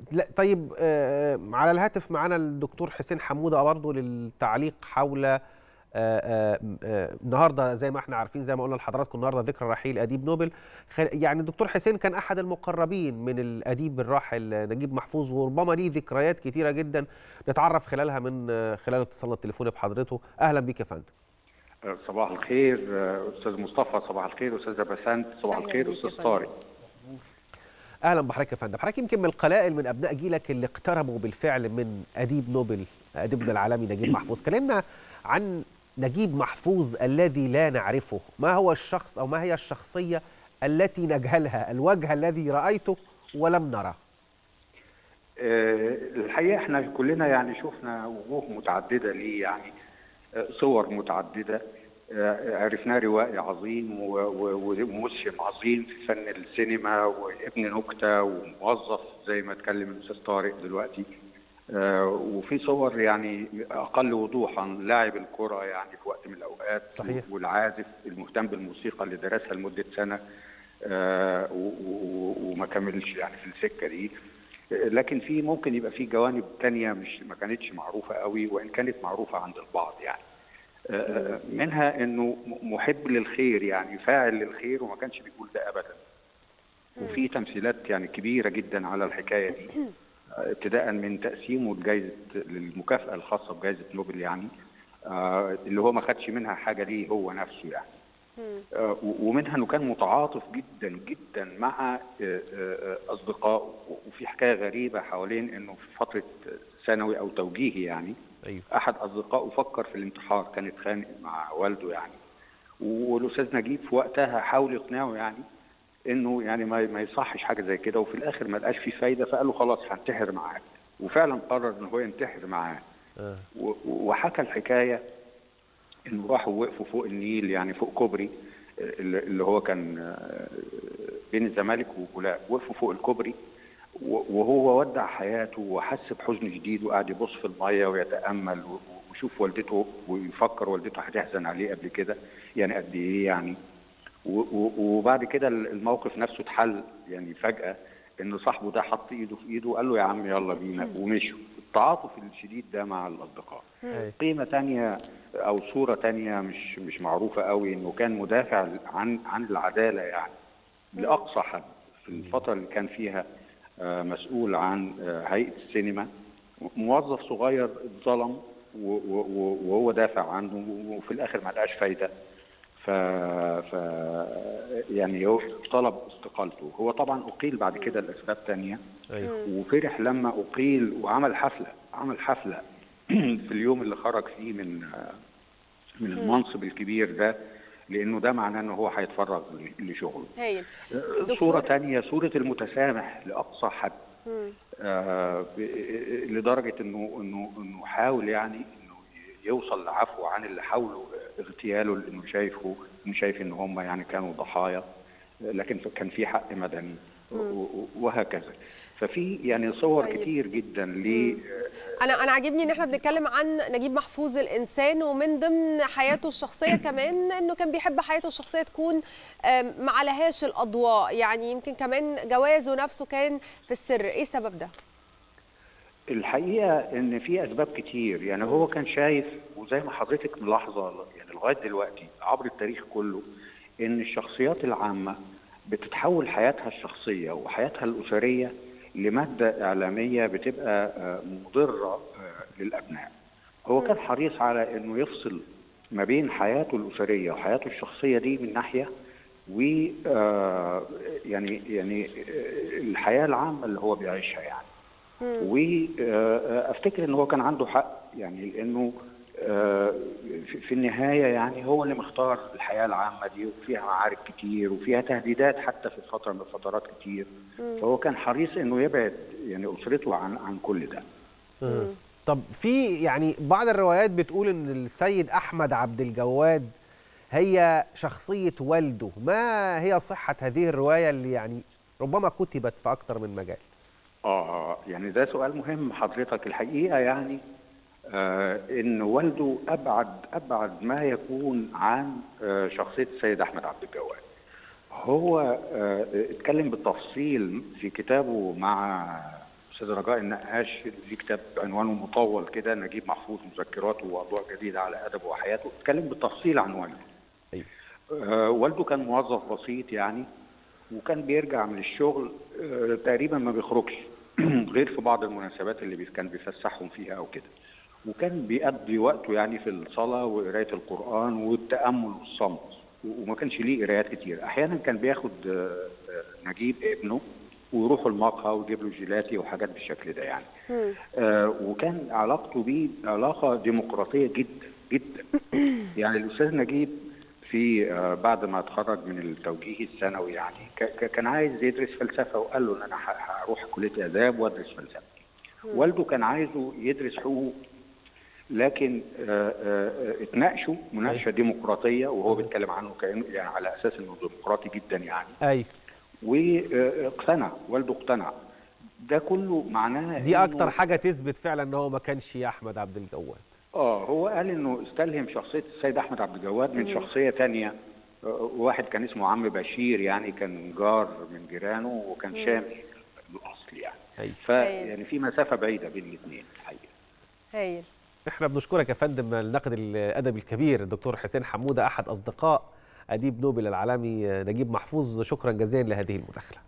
لا طيب آه، على الهاتف معانا الدكتور حسين حموده برضه للتعليق حول آه، آه، آه، النهارده زي ما احنا عارفين زي ما قلنا لحضراتكم النهارده ذكرى رحيل اديب نوبل خل- يعني الدكتور حسين كان احد المقربين من الاديب الراحل نجيب محفوظ وربما ليه ذكريات كتيره جدا نتعرف خلالها من آه، خلال اتصالنا التليفوني بحضرته اهلا بيك يا فندم صباح الخير استاذ مصطفى صباح الخير استاذه بسنت صباح أهلاً الخير بيك يا استاذ فندم. طارق اهلا بحضرتك يا فندم حضرتك يمكن من القلائل من ابناء جيلك اللي اقتربوا بالفعل من اديب نوبل اديبنا العالمي نجيب محفوظ كلمنا عن نجيب محفوظ الذي لا نعرفه ما هو الشخص او ما هي الشخصيه التي نجهلها الوجه الذي رايته ولم نره آه، الحقيقه احنا كلنا يعني شفنا وجوه متعدده ليه يعني آه، صور متعدده آه، عرفناه روائي عظيم و- و- وموسم عظيم في فن السينما وابن نكته وموظف زي ما اتكلم الاستاذ طارق دلوقتي آه، وفي صور يعني اقل وضوحا لاعب الكره يعني في وقت من الاوقات صحيح. والعازف المهتم بالموسيقى اللي درسها لمده سنه آه، و- و- وما كملش يعني في السكه دي آه، لكن في ممكن يبقى في جوانب تانية مش ما كانتش معروفه قوي وان كانت معروفه عند البعض يعني آه، منها انه م- محب للخير يعني فاعل للخير وما كانش بيقول ده ابدا وفي تمثيلات يعني كبيره جدا على الحكايه دي آه، ابتداء من تقسيمه لجائزه للمكافاه الخاصه بجائزه نوبل يعني آه، اللي هو ما خدش منها حاجه ليه هو نفسه يعني آه، و- ومنها انه كان متعاطف جدا جدا مع آه، آه، اصدقائه وفي حكايه غريبه حوالين انه في فتره ثانوي او توجيهي يعني ايوه احد اصدقائه فكر في الانتحار كان اتخانق مع والده يعني والاستاذ نجيب في وقتها حاول يقنعه يعني انه يعني ما ما يصحش حاجه زي كده وفي الاخر ما لقاش فيه فايده فقال له خلاص هنتحر معاك وفعلا قرر ان هو ينتحر معاه آه. و- وحكى الحكايه انه راحوا وقفوا فوق النيل يعني فوق كوبري اللي اللي هو كان آه، بين الزمالك وكولاء وقفوا فوق الكوبري و- وهو ودع حياته وحس بحزن شديد وقعد يبص في الميه ويتامل و- ويشوف والدته ويفكر والدته هتحزن عليه قبل كده يعني قد ايه يعني و- و- وبعد كده الموقف نفسه اتحل يعني فجاه ان صاحبه ده حط ايده في ايده وقال له يا عم يلا بينا ومشوا التعاطف الشديد ده مع الاصدقاء أيوة. قيمه تانية او صوره تانية مش مش معروفه قوي انه كان مدافع عن عن العداله يعني لاقصى حد في الفتره اللي كان فيها آه، مسؤول عن آه، هيئه السينما موظف صغير اتظلم و- و- و- وهو دافع عنه وفي الاخر ما لقاش فايده ف... ف يعني هو طلب استقالته هو طبعا اقيل بعد كده لاسباب تانية ايوه وفرح لما اقيل وعمل حفله عمل حفله في اليوم اللي خرج فيه من من المنصب الكبير ده لانه ده معناه ان هو هيتفرغ لشغله هايل صوره دكتور. تانية صوره المتسامح لاقصى حد مم. آه، ب- لدرجه انه انه انه حاول يعني انه يوصل لعفو عن اللي حاولوا اغتياله لانه شايفه انه شايف ان هم يعني كانوا ضحايا لكن كان في حق مدني و- و- وهكذا ففي يعني صور طيب. كتير جدا ل انا انا عاجبني ان احنا بنتكلم عن نجيب محفوظ الانسان ومن ضمن حياته الشخصيه كمان انه كان بيحب حياته الشخصيه تكون آم، ما عليهاش الاضواء يعني يمكن كمان جوازه نفسه كان في السر ايه السبب ده الحقيقه ان في اسباب كتير يعني هو كان شايف وزي ما حضرتك ملاحظه يعني لغايه دلوقتي عبر التاريخ كله ان الشخصيات العامه بتتحول حياتها الشخصيه وحياتها الاسريه لماده اعلاميه بتبقى آه، مضره آه، للابناء. هو كان حريص على انه يفصل ما بين حياته الاسريه وحياته الشخصيه دي من ناحيه و آه، يعني يعني آه، الحياه العامه اللي هو بيعيشها يعني. وافتكر ان هو كان عنده حق يعني لانه آه، في- في النهايه يعني هو اللي مختار الحياه العامه دي وفيها معارك كتير وفيها تهديدات حتى في فتره من الفترات كتير فهو كان حريص انه يبعد يعني اسرته عن عن كل ده مم. طب في يعني بعض الروايات بتقول ان السيد احمد عبد الجواد هي شخصيه والده ما هي صحه هذه الروايه اللي يعني ربما كتبت في اكتر من مجال اه يعني ده سؤال مهم حضرتك الحقيقه يعني آه ان والده ابعد ابعد ما يكون عن آه شخصيه السيد احمد عبد الجواد. هو آه اتكلم بالتفصيل في كتابه مع استاذ رجاء النقاش ليه كتاب عنوانه مطول كده نجيب محفوظ مذكراته واضواء جديده على ادبه وحياته اتكلم بالتفصيل عن والده أيوة. آه والده كان موظف بسيط يعني وكان بيرجع من الشغل آه تقريبا ما بيخرجش غير في بعض المناسبات اللي بي كان بيفسحهم فيها او كده وكان بيقضي وقته يعني في الصلاه وقرايه القران والتامل والصمت وما كانش ليه قرايات كتير احيانا كان بياخد آه، آه، نجيب ابنه ويروحوا المقهى ويجيب له جيلاتي وحاجات بالشكل ده يعني مم. آه وكان علاقته بيه علاقه ديمقراطيه جدا جدا يعني الاستاذ نجيب في آه بعد ما اتخرج من التوجيه الثانوي يعني ك- ك- كان عايز يدرس فلسفه وقال له ان انا ه- هروح كليه اداب وادرس فلسفه والده كان عايزه يدرس حقوق لكن آه، آه، اتناقشوا مناقشه ديمقراطيه وهو بيتكلم عنه كانه يعني على اساس انه ديمقراطي جدا يعني ايوه واقتنع والده اقتنع ده كله معناه دي إنه- اكتر حاجه تثبت فعلا ان هو ما كانش يا احمد عبد الجواد اه هو قال انه استلهم شخصيه السيد احمد عبد الجواد من شخصيه تانية آه، واحد كان اسمه عم بشير يعني كان جار من جيرانه وكان شامي الاصل يعني ايوه فيعني في مسافه بعيده بين الاثنين الحقيقه هايل احنا بنشكرك يا فندم الناقد الادبي الكبير الدكتور حسين حموده احد اصدقاء اديب نوبل العالمي نجيب محفوظ شكرا جزيلا لهذه المداخله